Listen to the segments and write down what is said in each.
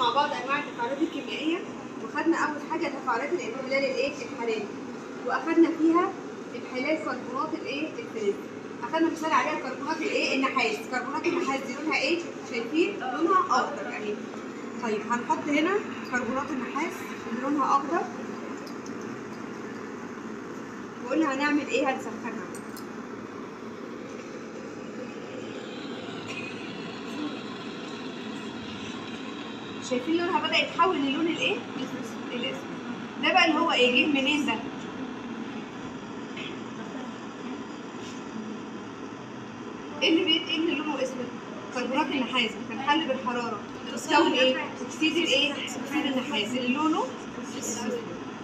مع بعض انواع التفاعلات الكيميائيه وخدنا اول حاجه تفاعلات الانحلال الايه الحراري واخدنا فيها انحلال كربونات الايه الفلز اخدنا مثال عليها كربونات الايه النحاس كربونات النحاس دي لونها ايه شايفين لونها اخضر يعني طيب هنحط هنا كربونات النحاس اللي لونها اخضر وقلنا هنعمل ايه هنسخنها شايفين لونها بدأ يتحول للون الايه؟ الاسود ده بقى اللي هو ايه؟ جه منين ده؟ ايه اللي بيت ايه اللي لونه اسود؟ كربونات النحاس بتنحل بالحرارة تكون ايه؟ اكسيد الايه؟ اكسيد النحاس اللي لونه اسود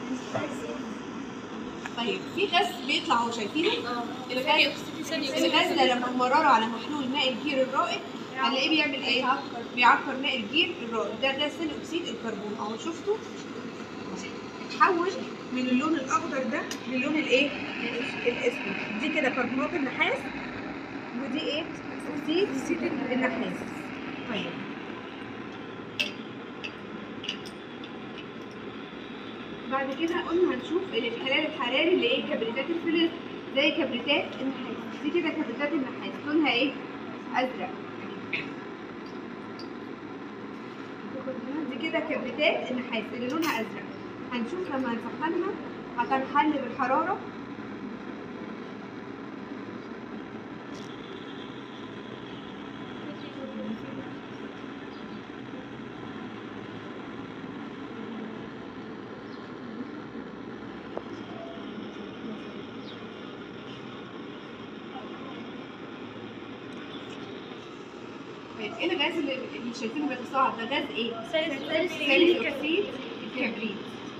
طيب في غاز بيطلع اهو شايفينه؟ الغاز الغاز ده لما نمرره على محلول ماء الجير الرائد هنلاقيه بيعمل ايه؟ بيعكر ماء الجير الرائد ده غاز ثاني اكسيد الكربون اهو شفتوا؟ اتحول من اللون الاخضر ده للون الايه؟ الاسود دي كده كربونات النحاس ودي ايه؟ اكسيد النحاس طيب بعد كده قلنا هنشوف الانحلال الحراري اللي ايه كبريتات الفلز زي كبريتات النحاس دي كده كبريتات النحاس لونها ايه ازرق دي كده كبريتات النحاس اللي لونها ازرق هنشوف لما نسخنها هتنحل بالحراره طيب ايه الغاز اللي اللي شايفينه بيتصاعد ده غاز ايه؟ ثالث ثاني اكسيد الكبريت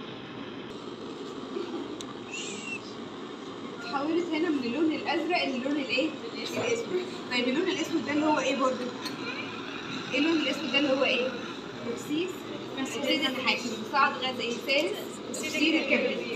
اتحولت هنا من اللون الازرق للون الايه؟ الاسود طيب اللون الاسود ده اللي هو ايه برضه؟ ايه اللون الاسود ده اللي هو ايه؟ اكسيد اكسيد النحاس اللي بيصعد غاز ايه؟ ثالث اكسيد الكبريت